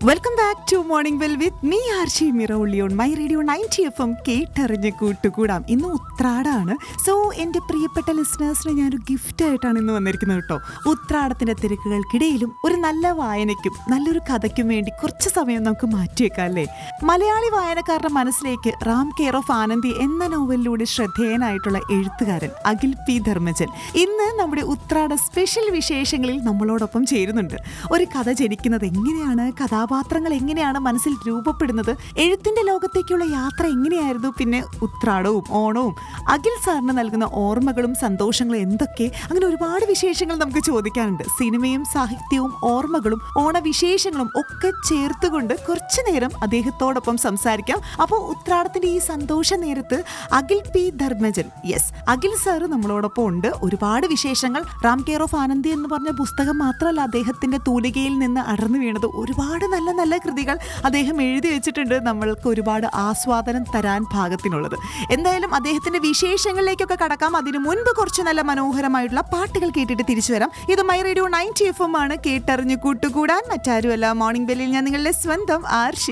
welcome back to morning well with me Arshi മിറോളി on my radio ninety F M കേട്ടറിഞ്ഞ് കൂട്ടുകൂടാം ഇന്ന് ഉത്രാടാണ് so എൻ്റെ പ്രിയപ്പെട്ട ലിസണേഴ്സിന് ഞാനൊരു ഗിഫ്റ്റ് ആയിട്ടാണ് ഇന്ന് വന്നിരിക്കുന്നത് കേട്ടോ ഉത്രാടത്തിൻ്റെ തിരക്കുകൾക്കിടയിലും ഒരു നല്ല വായനയ്ക്കും നല്ലൊരു കഥയ്ക്കും വേണ്ടി കുറച്ച് സമയം നമുക്ക് മാറ്റിവെക്കാം അല്ലേ മലയാളി വായനക്കാരുടെ മനസ്സിലേക്ക് റാം കെയർ ഓഫ് ആനന്ദി എന്ന നോവലിലൂടെ ശ്രദ്ധേയനായിട്ടുള്ള എഴുത്തുകാരൻ അഖിൽ പി ധർമ്മജൻ ഇന്ന് നമ്മുടെ ഉത്രാട സ്പെഷ്യൽ വിശേഷങ്ങളിൽ നമ്മളോടൊപ്പം ചേരുന്നുണ്ട് ഒരു കഥ ജനിക്കുന്നത് എങ്ങനെയാണ് കഥാപാത്രങ്ങൾ എങ്ങനെയാണ് മനസ്സിൽ രൂപപ്പെടുന്നത് എഴുത്തിന്റെ ലോകത്തേക്കുള്ള യാത്ര എങ്ങനെയായിരുന്നു പിന്നെ ഉത്രാടവും ഓണവും അഖിൽ സാറിന് നൽകുന്ന ഓർമ്മകളും സന്തോഷങ്ങളും എന്തൊക്കെ അങ്ങനെ ഒരുപാട് വിശേഷങ്ങൾ നമുക്ക് ചോദിക്കാനുണ്ട് സിനിമയും സാഹിത്യവും ഓർമ്മകളും ഓണവിശേഷങ്ങളും ഒക്കെ ചേർത്തുകൊണ്ട് കുറച്ചു നേരം അദ്ദേഹത്തോടൊപ്പം സംസാരിക്കാം അപ്പോൾ ഉത്രാടത്തിന്റെ ഈ സന്തോഷ നേരത്ത് Akhil P Dharmajan yes Akhil sir നമ്മളോടൊപ്പം ഉണ്ട് ഒരുപാട് വിശേഷങ്ങൾ റാം കെയർ ഓഫ് ആനന്ദി എന്ന് പറഞ്ഞ പുസ്തകം മാത്രമല്ല അദ്ദേഹത്തിന്റെ തൂലികയിൽ നിന്ന് അടർന്നു വീണത് ഒരുപാട് നല്ല നല്ല കൃതികൾ അദ്ദേഹം എഴുതി വെച്ചിട്ടുണ്ട് നമ്മൾക്ക് ഒരുപാട് ആസ്വാദനം തരാൻ ഭാഗത്തിനുള്ളത് എന്തായാലും അദ്ദേഹത്തിന്റെ വിശേഷങ്ങളിലേക്കൊക്കെ കടക്കാം അതിനു മുൻപ് കുറച്ച് നല്ല മനോഹരമായിട്ടുള്ള പാട്ടുകൾ കേട്ടിട്ട് തിരിച്ചു വരാം ഇത് my radio ninety F M ആണ് കേട്ടറിഞ്ഞ് കൂട്ടുകൂടാൻ മറ്റാരുമല്ല മോർണിംഗ് ബെല്ലിൽ ഞാൻ നിങ്ങളുടെ സ്വന്തം ആർഷി